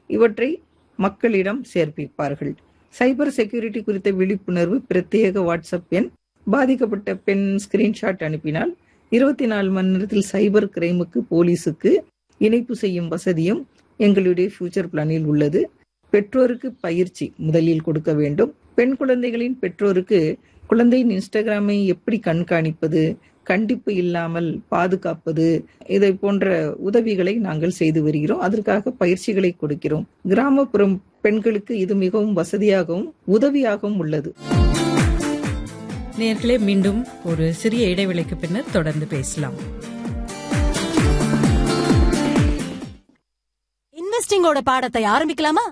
இவற்றை மக்களிடம் சேர்ப்பிப்பார்கள் cyber security குறித்த விழிப்புணர்வு பிரத்யேக வாட்ஸ்அப் எண் பாதிக்கப்பட்ட பெண் ஸ்கிரீன்ஷாட் அனுப்பினால் இருபத்தி நாலு மணி நேரத்தில் சைபர் கிரைமுக்கு போலீஸுக்கு இணைப்பு செய்யும் வசதியும் எங்களுடைய ஃபியூச்சர் பிளானில் உள்ளது பெற்றோருக்கு பயிற்சி முதலில் கொடுக்க வேண்டும் பெண் குழந்தைகளின் பெற்றோருக்கு குழந்தையின் இன்ஸ்டாகிராமை எப்படி கண்காணிப்பது கண்டிப்பு இல்லாமல் பாதுகாப்பது இதை போன்ற உதவிகளை நாங்கள் செய்து வருகிறோம் அதற்காக பயிற்சிகளை கொடுக்கிறோம் கிராமப்புறம் பெண்களுக்கு இது மிகவும் வசதியாகவும் உதவியாகவும் உள்ளது நேர்களே மீண்டும் ஒரு சிறிய இடைவெளிக்கு பின்னர் தொடர்ந்து பேசலாம் இன்வெஸ்டிங்கோட பாடத்தை ஆரம்பிக்கலாமா